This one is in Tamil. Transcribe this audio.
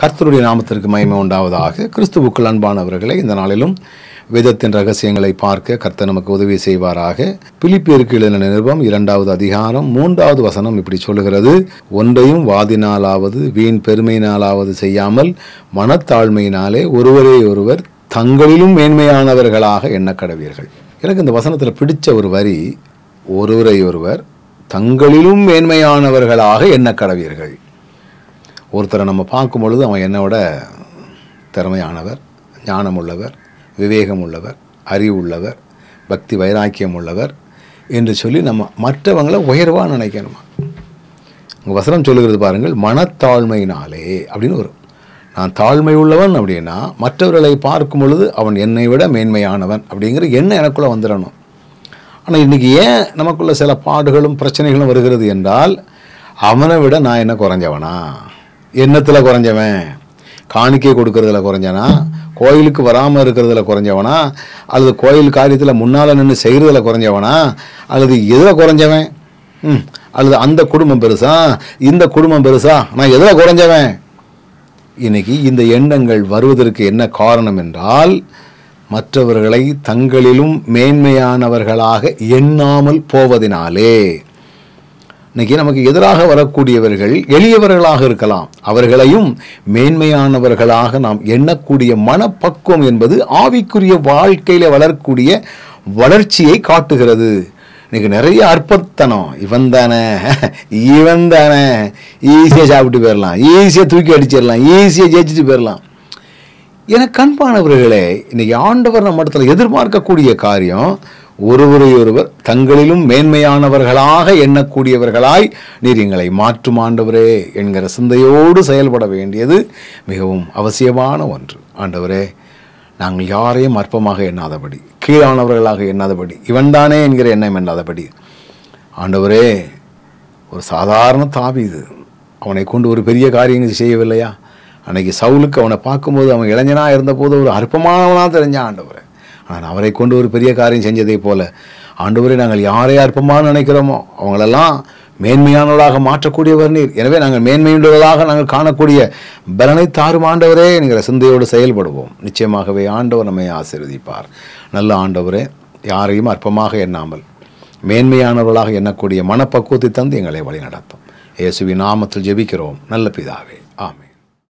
கர்த்தருடைய நாமத்திற்கு மகிமை உண்டாவதாக கிறிஸ்துவுக்குள் அன்பானவர்களை இந்த நாளிலும் வேதத்தின் ரகசியங்களை பார்க்க கர்த்தர் நமக்கு உதவி செய்வாராக பிலிப்பியருக்கு எழுதின நிருபம் இரண்டாவது அதிகாரம் மூன்றாவது வசனம் இப்படி சொல்லுகிறது ஒன்றையும் வாதினாலாவது வீண் பெருமையினாலாவது செய்யாமல் மனத்தாழ்மையினாலே ஒருவரே ஒருவர் தங்களிலும் மேன்மையானவர்களாக எண்ணக் கடவீர்கள் எனக்கு இந்த வசனத்தில் பிடிச்ச ஒரு வரி ஒருவரை ஒருவர் தங்களிலும் மேன்மையானவர்களாக எண்ணக் கடவீர்கள் ஒருத்தரை நம்ம பார்க்கும் பொழுது அவன் என்னோட திறமையானவர் ஞானம் உள்ளவர் விவேகம் உள்ளவர் அறிவு உள்ளவர் பக்தி வைராக்கியம் உள்ளவர் என்று சொல்லி நம்ம மற்றவங்களை உயர்வாக நினைக்கணுமா உங்கள் வசனம் சொல்லுகிறது பாருங்கள் மனத்தாழ்மையினாலே அப்படின்னு வரும் நான் தாழ்மை உள்ளவன் அப்படின்னா மற்றவர்களை பார்க்கும் பொழுது அவன் என்னை விட மேன்மையானவன் அப்படிங்கிற எண்ணம் எனக்குள்ளே வந்துடணும் ஆனால் இன்றைக்கி ஏன் நமக்குள்ள சில பாடுகளும் பிரச்சனைகளும் வருகிறது என்றால் அவனை விட நான் என்ன குறைஞ்சவனா எண்ணத்தில் குறைஞ்சவன் காணிக்கை கொடுக்கறதுல குறைஞ்சவனா கோயிலுக்கு வராமல் இருக்கிறதுல குறைஞ்சவனா அல்லது கோயில் காரியத்தில் முன்னால் நின்று செய்கிறதுல குறைஞ்சவனா அல்லது எதில் குறைஞ்சவன் ம் அல்லது அந்த குடும்பம் பெருசா இந்த குடும்பம் பெருசா நான் எதில் குறைஞ்சவன் இன்னைக்கு இந்த எண்ணங்கள் வருவதற்கு என்ன காரணம் என்றால் மற்றவர்களை தங்களிலும் மேன்மையானவர்களாக எண்ணாமல் போவதினாலே இன்னைக்கு நமக்கு எதிராக வரக்கூடியவர்கள் எளியவர்களாக இருக்கலாம் அவர்களையும் மேன்மையானவர்களாக நாம் எண்ணக்கூடிய மனப்பக்குவம் என்பது ஆவிக்குரிய வாழ்க்கையில வளரக்கூடிய வளர்ச்சியை காட்டுகிறது இன்னைக்கு நிறைய அற்பத்தனம் இவன் தானே இவன் தானே ஈஸியாக சாப்பிட்டு போயிடலாம் ஈஸியாக தூக்கி அடிச்சிடலாம் ஈஸியாக ஜெயிச்சுட்டு போயிடலாம் எனக்கு அன்பானவர்களே இன்னைக்கு ஆண்டவர் நம்ம இடத்துல எதிர்பார்க்கக்கூடிய காரியம் ஒருவரை ஒருவர் தங்களிலும் மேன்மையானவர்களாக எண்ணக்கூடியவர்களாய் நீர் எங்களை மாற்றும் ஆண்டவரே என்கிற சிந்தையோடு செயல்பட வேண்டியது மிகவும் அவசியமான ஒன்று ஆண்டவரே நாங்கள் யாரையும் அற்பமாக எண்ணாதபடி கீழானவர்களாக எண்ணாதபடி இவன்தானே என்கிற எண்ணம் எண்ணாதபடி ஆண்டவரே ஒரு சாதாரண தாவீது அவனை கொண்டு ஒரு பெரிய காரியங்கள் செய்யவில்லையா அன்னைக்கு சவுலுக்கு அவனை பார்க்கும்போது அவன் இளைஞனாக இருந்தபோது ஒரு அற்பமானவனாக தெரிஞ்சான் ஆண்டவரை ஆனால் அவரை கொண்டு ஒரு பெரிய காரியம் செஞ்சதை போல ஆண்டவரை நாங்கள் யாரை அற்பமாக நினைக்கிறோமோ அவங்களெல்லாம் மேன்மையானவர்களாக மாற்றக்கூடியவர் நீர் எனவே நாங்கள் மேன்மையுள்ளவர்களாக நாங்கள் காணக்கூடிய பலனை தாரும் ஆண்டவரே என்கிற சிந்தையோடு செயல்படுவோம் நிச்சயமாகவே ஆண்டவர் நம்மை ஆசீர்வதிப்பார் நல்ல ஆண்டவரே யாரையும் அற்பமாக எண்ணாமல் மேன்மையானவர்களாக எண்ணக்கூடிய மனப்பக்குவத்தை தந்து எங்களை வழி நடத்தும் இயேசுவின் நாமத்தில் ஜெபிக்கிறோம் நல்ல பிதாவே ஆமென்